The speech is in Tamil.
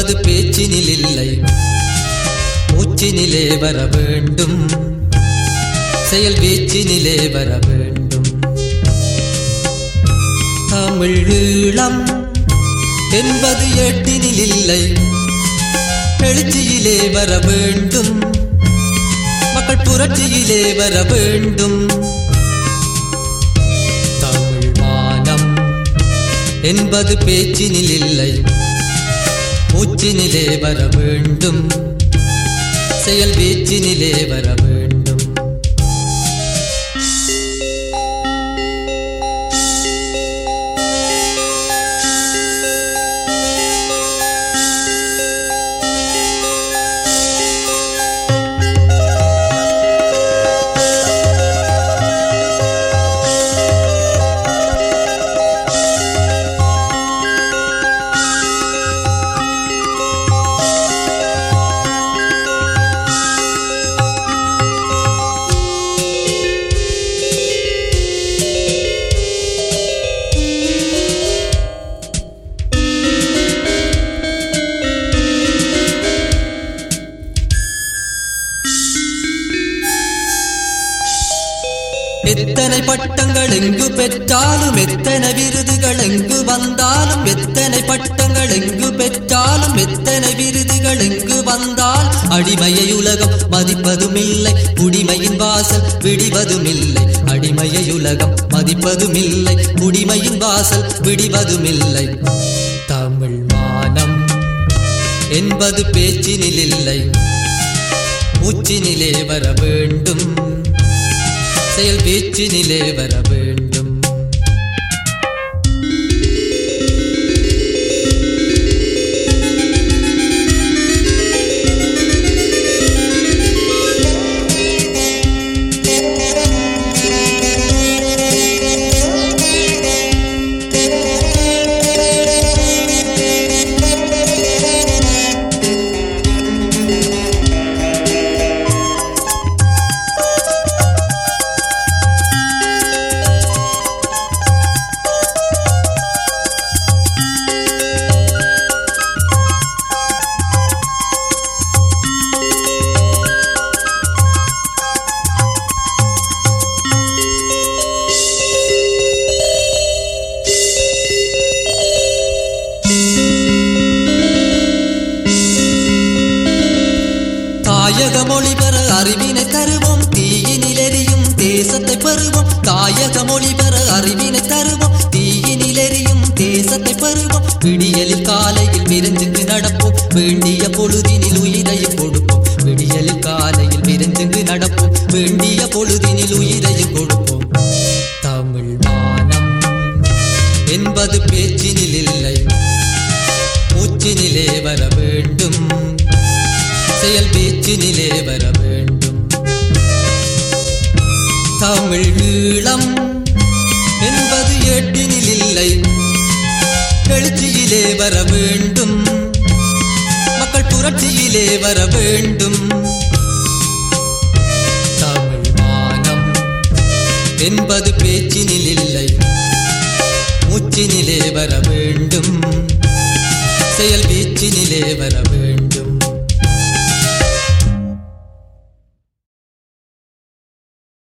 என்பது பேச்சினில் இல்லை மூச்சினிலே வர வேண்டும் செயல் வீச்சினிலே வர வேண்டும் தமிழ் ஈழம் என்பது எட்டினில் இல்லை எழுச்சியிலே வர வேண்டும் மக்கள் புரட்சியிலே வர வேண்டும் தமிழ் மானம் என்பது பேச்சினில் இல்லை மூச்சினிலே வர வேண்டும் செயல் வீச்சினிலே வர வேண்டும் எத்தனை பட்டங்கள் எங்கு பெற்றாலும் எத்தனை விருதுகள் எங்கு வந்தாலும் எத்தனை பட்டங்கள் எங்கு பெற்றாலும் எத்தனை விருதுகள் எங்கு வந்தால் அடிமையை உலகம் மதிப்பதும் இல்லை குடிமையின் வாசல் விடிவதும் இல்லை அடிமையை உலகம் மதிப்பதும் இல்லை குடிமையின் வாசல் விடிவதும் இல்லை தமிழ் மானம் என்பது பேச்சினில் இல்லை மூச்சினிலே வர வேண்டும் செயல் வீச்சினிலே வர வேண்டும் தாயக மொழி பெற அறிவினை தருவோம் தீயினில் எரியும் தேசத்தை பெறுவோம் தாயக மொழி பெற அறிவினை தருவோம் தீயினில் எரியும் தேசத்தை பெறுவோம் விடியலில் காலையில் விரைஞ்சுங்கு நடப்போம் வேண்டிய பொழுதினில் உயிரையும் கொடுப்போம் விடியலில் காலையில் விரைஞ்சுங்கு நடப்போம் வேண்டிய பொழுதினில் உயிரையும் கொடுப்போம் தமிழ் மானம் என்பது பேச்சினில் இல்லை மூச்சினிலே வர வேண்டும் செயல் வீச்சினிலே வர வேண்டும் தமிழ் ஈழம் என்பது எட்டினில் இல்லை எழுச்சியிலே வர வேண்டும் மக்கள் புரட்சியிலே வர வேண்டும் தமிழ் மானம் என்பது பேச்சினில் இல்லை மூச்சினிலே வர வேண்டும் செயல் வீச்சினிலே வர வேண்டும்